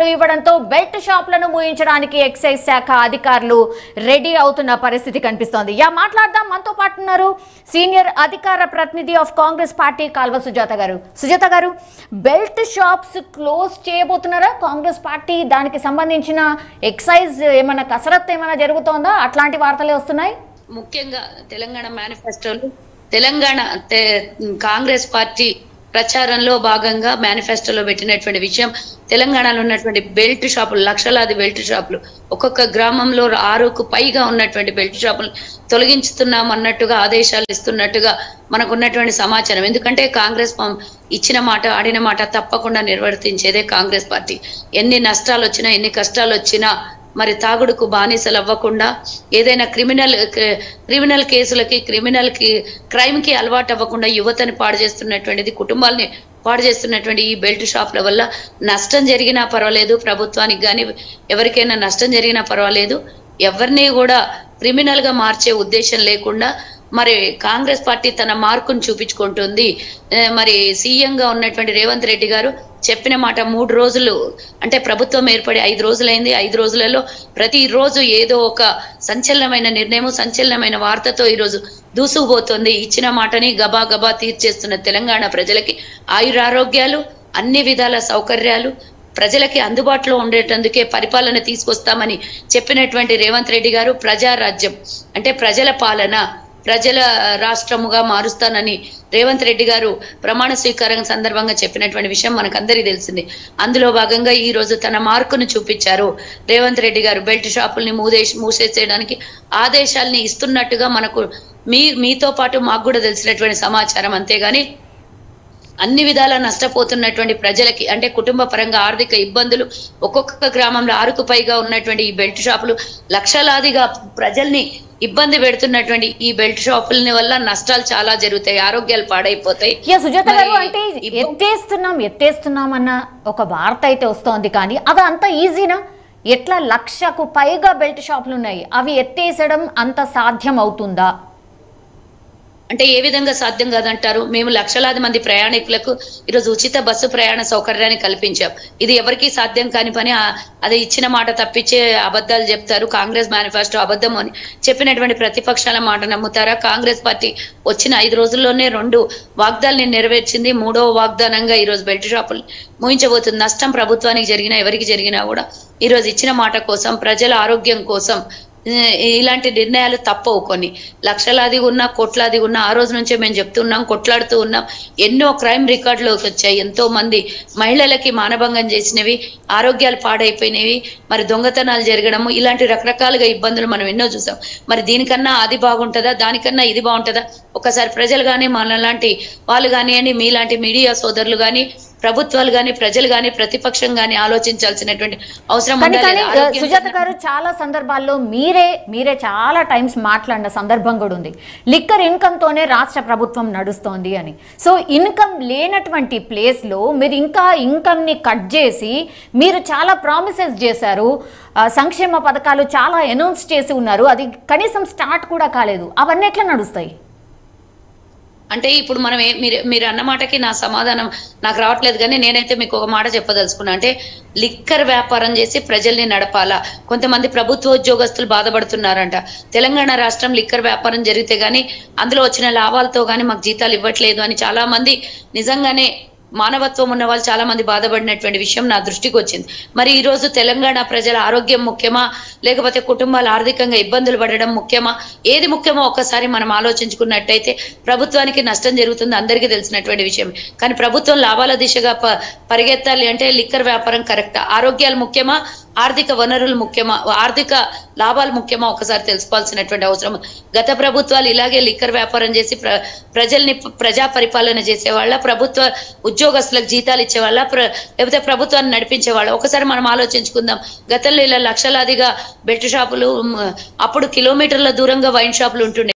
ఇవ్వడంతో belt షాపులను మూయించడానికి excise శాఖ అధికారులు రెడీ అవుతున్న పరిస్థితి కనిపిస్తోంది యా మాట్లాడదాం మనతో పాటు ఉన్నారు సీనియర్ అధికార ప్రతినిధి of Congress party Kalva Sujatha గారు సుజాత గారు బెల్ట్ షాప్స్ క్లోజ్ చేయబోతున్నారా కాంగ్రెస్ పార్టీ దానికి సంబంధించిన ఎక్సైజ్ ఏమైనా కసరత్తు ఏమైనా జరుగుతోందా అట్లాంటి వార్తలే వస్తున్నాయి ముఖ్యంగా తెలంగాణ మేనిఫెస్టోలో తెలంగాణ తె- కాంగ్రెస్ పార్టీ ప్రచారంలో భాగంగా మేనిఫెస్టోలో పెట్టినటువంటి విషయం తెలంగాణలో ఉన్నటువంటి బెల్ట్ షాపులు లక్షలాది బెల్ట్ షాపులు ఒక్కొక్క గ్రామంలో ఆరుకు పైగా ఉన్నటువంటి బెల్ట్ షాపులు తొలగించుతున్నాం అన్నట్టుగా ఆదేశాలు ఇస్తున్నట్టుగా మనకు ఉన్నటువంటి సమాచారం ఎందుకంటే కాంగ్రెస్ పం- ఇచ్చిన మాట ఆడిన మాట తప్పకుండా నిర్వర్తించేదే కాంగ్రెస్ పార్టీ ఎన్ని నష్టాలు వచ్చినా ఎన్ని కష్టాలు వచ్చినా మరి తాగుడుకు బానిసలు అవ్వకుండా ఏదైనా క్రిమినల్ క్రిమినల్ కేసులకి క్రిమినల్ కి క్రైమ్ కి అలవాటు అవ్వకుండా యువతని పాడు చేస్తున్నటువంటిది కుటుంబాలని పాడు చేస్తున్నటువంటి ఈ బెల్ట్ షాప్ల వల్ల నష్టం జరిగినా పర్వాలేదు ప్రభుత్వానికి కానీ ఎవరికైనా నష్టం జరిగినా పర్వాలేదు ఎవరిని కూడా క్రిమినల్ గా మార్చే ఉద్దేశం లేకుండా మరి కాంగ్రెస్ పార్టీ తన మార్కును చూపించుకుంటుంది ఏ, మరి సీఎం గా ఉన్నటువంటి రేవంత్ రెడ్డి గారు చెప్పిన మాట మూడు రోజులు అంటే ప్రభుత్వం ఏర్పడి ఐదు రోజులైంది ఐదు రోజులలో ప్రతి రోజు ఏదో ఒక సంచలనమైన నిర్ణయం సంచలనమైన వార్తతో ఈరోజు దూసుకుపోతుంది ఇచ్చిన మాటని గబా గబా తీర్చేస్తున్న తెలంగాణ ప్రజలకి ఆయురారోగ్యాలు అన్ని విధాల సౌకర్యాలు ప్రజలకి అందుబాటులో ఉండేటందుకే పరిపాలన తీసుకొస్తామని చెప్పినటువంటి రేవంత్ రెడ్డి గారు ప్రజారాజ్యం అంటే ప్రజల పాలన ప్రజల రాష్ట్రముగా మారుస్తానని రేవంత్ రెడ్డి గారు ప్రమాణ స్వీకారం సందర్భంగా చెప్పినటువంటి విషయం మనకందరికీ తెలిసింది అందులో భాగంగా ఈ రోజు తన మార్కును చూపించారు రేవంత్ రెడ్డి గారు బెల్ట్ షాపుల్ని మూదేసి మూసేసేయడానికి ఆదేశాల్ని ఇస్తున్నట్టుగా మనకు మీ మీతో పాటు మాకు కూడా తెలిసినటువంటి సమాచారం అంతేగాని అన్ని విధాలా నష్టపోతున్నటువంటి ప్రజలకి అంటే కుటుంబ పరంగా ఆర్థిక ఇబ్బందులు ఒక్కొక్క గ్రామంలో ఆరుకు పైగా ఉన్నటువంటి ఈ బెల్ట్ షాపులు లక్షలాదిగా ప్రజల్ని ఇబ్బంది పెడుతున్నటువంటి ఈ బెల్ట్ షాపుల వల్ల నష్టాలు చాలా జరుగుతాయి ఆరోగ్యాలు పాడైపోతాయి యా సుజాత గారు మరి అంటే ఇబ్బ- ఎత్తేస్తున్నాం ఎత్తేస్తున్నాం అన్న ఒక వార్త అయితే వస్తోంది కానీ అది అంత ఈజీనా ఎట్లా లక్షకు పైగా బెల్ట్ షాపులు ఉన్నాయి అవి ఎత్తేసడం అంత సాధ్యం అవుతుందా అంటే ఏ విధంగా సాధ్యం కాదంటారు మేము లక్షలాది మంది ప్రయాణికులకు ఈరోజు ఉచిత బస్సు ప్రయాణ సౌకర్యాన్ని కల్పించాం ఇది ఎవరికీ సాధ్యం కాని పని ఆ- అది ఇచ్చిన మాట తప్పించే అబద్ధాలు చెప్తారు కాంగ్రెస్ మేనిఫెస్టో అబద్ధం అని చెప్పినటువంటి ప్రతిపక్షాల మాట నమ్ముతారా కాంగ్రెస్ పార్టీ వచ్చిన ఐదు రోజుల్లోనే రెండు వాగ్దాల్ని నెరవేర్చింది మూడవ వాగ్దానంగా ఈరోజు బెల్ట్ షాపులు ముయించబోతుంది నష్టం ప్రభుత్వానికి జరిగినా ఎవరికి జరిగినా కూడా ఈరోజు ఇచ్చిన మాట కోసం ప్రజల ఆరోగ్యం కోసం ఏ, ఇలాంటి నిర్ణయాలు తప్పవు కొన్ని లక్షలాది ఉన్నా కోట్లాది ఉన్నా ఆ రోజు నుంచే మేము చెప్తున్నాం కొట్లాడుతూ ఉన్నాం ఎన్నో క్రైమ్ రికార్డులోకి వచ్చాయి ఎంతో మంది మహిళలకి మానభంగం చేసినవి ఆరోగ్యాలు పాడైపోయినవి మరి దొంగతనాలు జరగడము ఇలాంటి రకరకాలుగా ఇబ్బందులు మనం ఎన్నో చూసాం మరి దీనికన్నా అది బాగుంటుందా దానికన్నా ఇది బాగుంటుందా ఒకసారి ప్రజలు కానీ మనలాంటి వాళ్ళు కానివ్వండి మీలాంటి మీడియా సోదరులు కానీ ప్రభుత్వాలు కానీ ప్రజలు కానీ ప్రతిపక్షం కానీ ఆలోచించాల్సినటువంటి అవసరం కానీ ఉందా కానీ లేదా? ఆ, ఆరోగ్యం సుజాత కన్నా- గారు చాలా సందర్భాల్లో మీరే మీరే చాలా టైమ్స్ మాట్లాడిన సందర్భం కూడా ఉంది లిక్కర్ ఇన్కమ్ తోనే రాష్ట్ర ప్రభుత్వం నడుస్తోంది అని సో ఇన్కమ్ లేనటువంటి ప్లేస్ లో మీరు ఇంకా ఇన్కమ్ ని కట్ చేసి మీరు చాలా ప్రామిసెస్ చేశారు ఆ, సంక్షేమ పథకాలు చాలా అనౌన్స్ చేసి ఉన్నారు అది కనీసం స్టార్ట్ కూడా కాలేదు అవన్నీ ఎట్లా నడుస్తాయి అంటే ఇప్పుడు మనం ఏ- మీరు మీరు అన్న మాటకి నా సమాధానం నాకు రావట్లేదు కానీ నేనైతే మీకు ఒక మాట చెప్పదలుచుకున్నా అంటే లిక్కర్ వ్యాపారం చేసి ప్రజల్ని నడపాలా కొంతమంది ప్రభుత్వ ఉద్యోగస్తులు బాధపడుతున్నారంట తెలంగాణ రాష్ట్రం లిక్కర్ వ్యాపారం జరిగితే గానీ అందులో వచ్చిన లాభాలతో గానీ మాకు జీతాలు ఇవ్వట్లేదు అని చాలా మంది నిజంగానే మానవత్వం ఉన్న వాళ్ళు చాలా మంది బాధపడినటువంటి విషయం నా దృష్టికి వచ్చింది మరి ఈ రోజు తెలంగాణ ప్రజల ఆరోగ్యం ముఖ్యమా లేకపోతే కుటుంబాలు ఆర్థికంగా ఇబ్బందులు పడడం ముఖ్యమా ఏది ముఖ్యమో ఒక్కసారి మనం ఆలోచించుకున్నట్టయితే ప్రభుత్వానికి నష్టం జరుగుతుంది అందరికీ తెలిసినటువంటి విషయం కానీ ప్రభుత్వం లాభాల దిశగా ప- పరిగెత్తాలి అంటే లిక్కర్ వ్యాపారం కరెక్టా ఆరోగ్యాలు ముఖ్యమా ఆర్థిక వనరులు ముఖ్యమా ఆర్థిక లాభాలు ముఖ్యమా ఒకసారి తెలుసుకోవాల్సినటువంటి అవసరం గత ప్రభుత్వాలు ఇలాగే లిక్కర్ వ్యాపారం చేసి ప్ర ప్రజల్ని ప- ప్రజా పరిపాలన చేసేవాళ్ళ ప్రభుత్వ ఉద్యోగస్తులకు జీతాలు ఇచ్చేవాళ్ళ ప్ర లేకపోతే ప్రభుత్వాన్ని నడిపించేవాళ్ళ ఒకసారి మనం ఆలోచించుకుందాం గతంలో ఇలా లక్షలాదిగా బెల్ట్ షాపులు మ్, అప్పుడు కిలోమీటర్ల దూరంగా వైన్ షాపులు ఉంటుండే